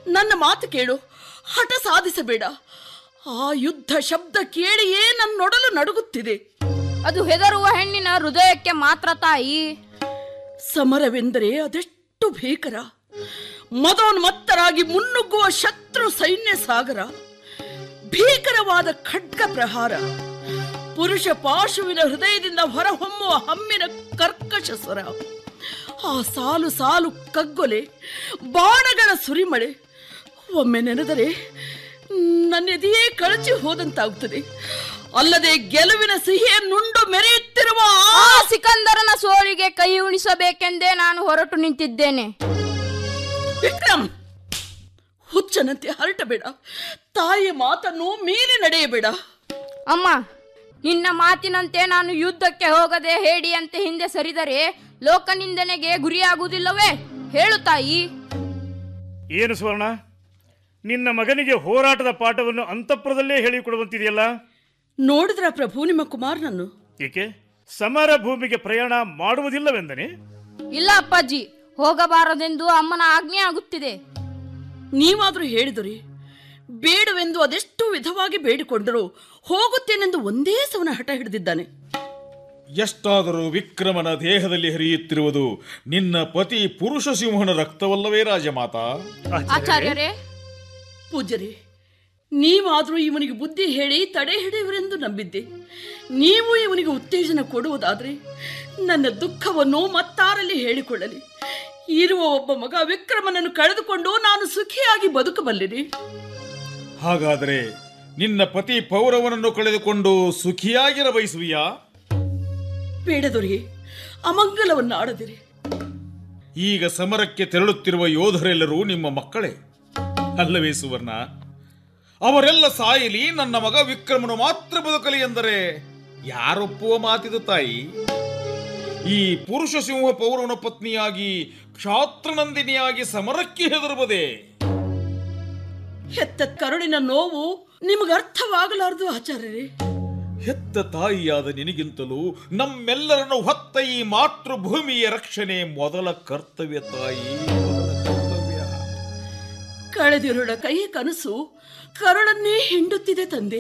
ನನ್ನ ಮಾತು ಕೇಳು ಹಠ ಸಾಧಿಸಬೇಡ ಆ ಯುದ್ಧ ಶಬ್ದ ಕೇಳಿಯೇ ನನ್ನೊಡಲು ನಡುಗುತ್ತಿದೆ ಅದು ಹೆದರುವ ಹೆಣ್ಣಿನ ಹೃದಯಕ್ಕೆ ಮಾತ್ರ ತಾಯಿ ಸಮರವೆಂದರೆ ಅದೆಷ್ಟು ಭೀಕರ ಮದೋನ್ಮತ್ತರಾಗಿ ಮುನ್ನುಗ್ಗುವ ಶತ್ರು ಸೈನ್ಯ ಸಾಗರ ಭೀಕರವಾದ ಖಡ್ಗ ಪ್ರಹಾರ ಪುರುಷ ಪಾಶುವಿನ ಹೃದಯದಿಂದ ಹೊರಹೊಮ್ಮುವ ಹಮ್ಮಿನ ಕರ್ಕಶ ಸ್ವರ ಆ ಸಾಲು ಸಾಲು ಕಗ್ಗೊಲೆ ಬಾಣಗಳ ಸುರಿಮಳೆ ಒಮ್ಮೆ ನೆನೆದರೆ ನನ್ನೆದೆಯೇ ಕಳಚಿ ಹೋದಂತಾಗುತ್ತದೆ ಅಲ್ಲದೆ ಗೆಲುವಿನ ಸಿಹಿಯನ್ನುಂಡು ಮೆರೆಯುತ್ತಿರುವ ಆ ಆ ಸಿಕಂದರನ ಸೋಲಿಗೆ ಕೈ ಉಣಿಸಬೇಕೆಂದೇ ನಾನು ಹೊರಟು ನಿಂತಿದ್ದೇನೆ ವಿಕ್ರಮ್ ಹುಚ್ಚನಂತೆ ಹರಟಬೇಡ ತಾಯಿಯ ಮಾತನ್ನು ಮೀರಿ ನಡೆಯಬೇಡ ಅಮ್ಮ ನಿನ್ನ ಮಾತಿನಂತೆ ನಾನು ಯುದ್ಧಕ್ಕೆ ಹೋಗದೆ ಹೇಡಿಯಂತೆ ಹಿಂದೆ ಸರಿದರೆ ಲೋಕನಿಂದನೆಗೆ ಗುರಿಯಾಗುವುದಿಲ್ಲವೇ ಹೇಳು ತಾಯಿ ಏನು ಸುವರ್ಣ ನಿನ್ನ ಮಗನಿಗೆ ಹೋರಾಟದ ಪಾಠವನ್ನು ಅಂತಃಪುರದಲ್ಲೇ ಹೇಳಿಕೊಡುವಂತಿದೆಯಲ್ಲ ನೋಡಿದ್ರ ಪ್ರಭು ನಿಮ್ಮ ಕುಮಾರನನ್ನು ಏಕೆ ಸಮರ ಭೂಮಿಗೆ ಪ್ರಯಾಣ ಮಾಡುವುದಿಲ್ಲವೆಂದನೆ ಇಲ್ಲ ಅಪ್ಪಾಜಿ ಹೋಗಬಾರದೆಂದು ಅಮ್ಮನ ಆಜ್ಞೆ ಆಗುತ್ತಿದೆ ನೀವಾದ್ರೂ ಹೇಳಿದುರಿ ಬೇಡವೆಂದು ಅದೆಷ್ಟು ವಿಧವಾಗಿ ಬೇಡಿಕೊಂಡರೂ ಹೋಗುತ್ತೇನೆಂದು ಒಂದೇ ಸವನ ಹಠ ಹಿಡಿದಿದ್ದಾನೆ ಎಷ್ಟಾದರೂ ವಿಕ್ರಮನ ದೇಹದಲ್ಲಿ ಹರಿಯುತ್ತಿರುವುದು ನಿನ್ನ ಪತಿ ಪುರುಷ ಸಿಂಹನ ರಕ್ತವಲ್ಲವೇ ರಾಜಮಾತಾ ಆಚಾರ್ಯರೇ ಪೂಜ್ಯರೇ ನೀವಾದರೂ ಇವನಿಗೆ ಬುದ್ಧಿ ಹೇಳಿ ತಡೆ ಹಿಡಿಯುವರೆಂದು ನಂಬಿದ್ದೆ ನೀವು ಇವನಿಗೆ ಉತ್ತೇಜನ ಕೊಡುವುದಾದರೆ ನನ್ನ ದುಃಖವನ್ನು ಮತ್ತಾರಲ್ಲಿ ಹೇಳಿಕೊಳ್ಳಲಿ ಇರುವ ಒಬ್ಬ ಮಗ ವಿಕ್ರಮನನ್ನು ಕಳೆದುಕೊಂಡು ನಾನು ಸುಖಿಯಾಗಿ ಬದುಕಬಲ್ಲಿನಿ ಹಾಗಾದರೆ ನಿನ್ನ ಪತಿ ಪೌರವನನ್ನು ಕಳೆದುಕೊಂಡು ಸುಖಿಯಾಗಿರ ಬಯಸುವಿಯಾ ಬೇಡದೊರೆ ಅಮಂಗಲವನ್ನು ಆಡದಿರಿ ಈಗ ಸಮರಕ್ಕೆ ತೆರಳುತ್ತಿರುವ ಯೋಧರೆಲ್ಲರೂ ನಿಮ್ಮ ಮಕ್ಕಳೇ ಅಲ್ಲವೇ ಸುವರ್ಣ ಅವರೆಲ್ಲ ಸಾಯಲಿ ನನ್ನ ಮಗ ವಿಕ್ರಮನು ಮಾತ್ರ ಬದುಕಲಿ ಎಂದರೆ ಯಾರೊಪ್ಪುವ ಮಾತಿದು ತಾಯಿ ಈ ಪುರುಷ ಸಿಂಹ ಪೌರವನ ಪತ್ನಿಯಾಗಿ ಕ್ಷಾತ್ರನಂದಿನಿಯಾಗಿ ಸಮರಕ್ಕೆ ಹೆದರುವುದೇ ಹೆತ್ತ ಕರುಳಿನ ನೋವು ನಿಮಗೆ ಅರ್ಥವಾಗಲಾರದು ಆಚಾರ್ಯರೇ ಹೆತ್ತ ತಾಯಿಯಾದ ನಿನಗಿಂತಲೂ ನಮ್ಮೆಲ್ಲರನ್ನು ಹೊತ್ತ ಈ ಮಾತೃಭೂಮಿಯ ರಕ್ಷಣೆ ಮೊದಲ ಕರ್ತವ್ಯ ತಾಯಿ ಮೊದಲ ಕರ್ತವ್ಯ ಕಳೆದಿರುಳ ಕೈ ಕನಸು ಕರುಳನ್ನೇ ಹಿಂಡುತ್ತಿದೆ ತಂದೆ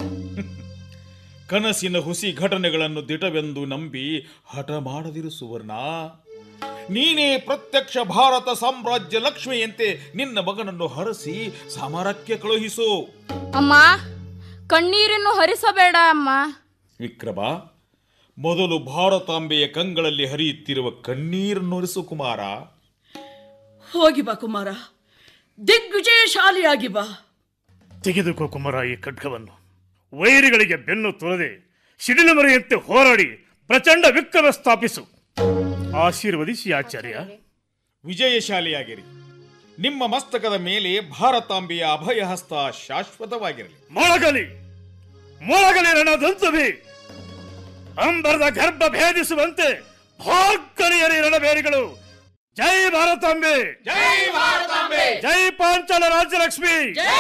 ಕನಸಿನ ಹುಸಿ ಘಟನೆಗಳನ್ನು ದಿಟವೆಂದು ನಂಬಿ ಹಠ ಮಾಡದಿರು ಸುವರ್ಣ ನೀನೇ ಪ್ರತ್ಯಕ್ಷ ಭಾರತ ಸಾಮ್ರಾಜ್ಯ ಲಕ್ಷ್ಮಿಯಂತೆ ನಿನ್ನ ಮಗನನ್ನು ಹರಸಿ ಸಮರಕ್ಕೆ ಕಳುಹಿಸು ಅಮ್ಮ ಕಣ್ಣೀರನ್ನು ಹರಿಸಬೇಡ ಅಮ್ಮ ವಿಕ್ರಮ ಮೊದಲು ಭಾರತಾಂಬೆಯ ಕಂಗಳಲ್ಲಿ ಹರಿಯುತ್ತಿರುವ ಕಣ್ಣೀರನ್ನು ಹರಿಸು ಕುಮಾರ ಹೋಗಿ ಬಾ ಕುಮಾರ ದಿಗ್ವಿಜಯಶಾಲಿಯಾಗಿ ಬಾ ತೆಗೆದುಕೋ ಕುಮಾರ ಈ ಖಡ್ಗವನ್ನು ವೈರಿಗಳಿಗೆ ಬೆನ್ನು ತುರದೆ ಸಿಡಿಲು ಮರೆಯಂತೆ ಹೋರಾಡಿ ಪ್ರಚಂಡ ವಿಕ್ರಮ ಸ್ಥಾಪಿಸು ಆಶೀರ್ವದಿಸಿ ಆಚಾರ್ಯ ವಿಜಯಶಾಲಿಯಾಗಿರಿ ನಿಮ್ಮ ಮಸ್ತಕದ ಮೇಲೆ ಭಾರತಾಂಬೆಯ ಅಭಯ ಹಸ್ತ ಶಾಶ್ವತವಾಗಿರಲಿ ಮೊಳಗಲಿ ಮೊಳಗಲಿ ರಣದಂತವಿ ಅಂಬರದ ಗರ್ಭ ಭೇದಿಸುವಂತೆ ಭಾಗ್ಕರಿಯರಿ ರಣಬೇರಿಗಳು ಜೈ ಭಾರತಾಂಬೆ ಜೈ ಭಾರತಾಂಬೆ ಜೈ ಪಾಂಚಾಲ ರಾಜ್ಯಲಕ್ಷ್ಮಿ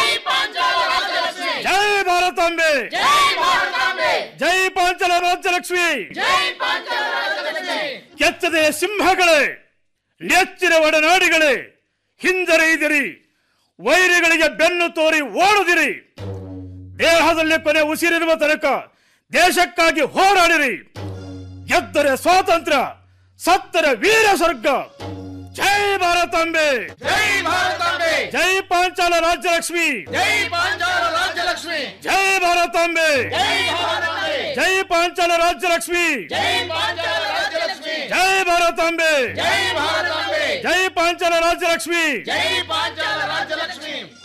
ಜೈ ಭಾರತಾಂಬೆ ಜೈ ಪಾಂಚಾಲ ರಾಜ್ಯಲಕ್ಷ್ಮಿ ಕೆಚ್ಚದೆ ಸಿಂಹಗಳೇ ನೆಚ್ಚಿನ ಒಡನಾಡಿಗಳೇ ಹಿಂಜರಿದಿರಿ ವೈರಿಗಳಿಗೆ ಬೆನ್ನು ತೋರಿ ಓಡುದಿರಿ ದೇಹದಲ್ಲಿ ಕೊನೆ ಉಸಿರಿರುವ ತನಕ ದೇಶಕ್ಕಾಗಿ ಹೋರಾಡಿರಿ ಗೆದ್ದರೆ ಸ್ವಾತಂತ್ರ್ಯ ಸತ್ತರೆ ವೀರ ಸ್ವರ್ಗ ಜೈ ಭಾರತಾಂಬೆ ಜೈ ಭಾರತಾಂಬೆ ಜೈ ಪಾಂಚಾಲ ರಾಜ್ಯಲಕ್ಷ್ಮಿ ಜೈ ಪಾಂಚಾಲ ರಾಜ್ಯಲಕ್ಷ್ಮಿ ಜೈ ಭಾರತಾಂಬೆ ಜೈ ಭಾರತಾಂಬೆ ಜೈ ಪಾಂಚಾಲ ರಾಜ್ಯಲಕ್ಷ್ಮಿ ಜೈ ಪಾಂಚಾಲ ರಾಜ್ಯಲಕ್ಷ್ಮಿ ಜೈ ಭಾರತಾಂಬೆ ಜೈ ಭಾರತಾಂಬೆ ಜೈ ಪಾಂಚಾಲ ರಾಜ್ಯಲಕ್ಷ್ಮಿ ಜೈ ಪಾಂಚಾಲ ರಾಜ್ಯಲಕ್ಷ್ಮಿ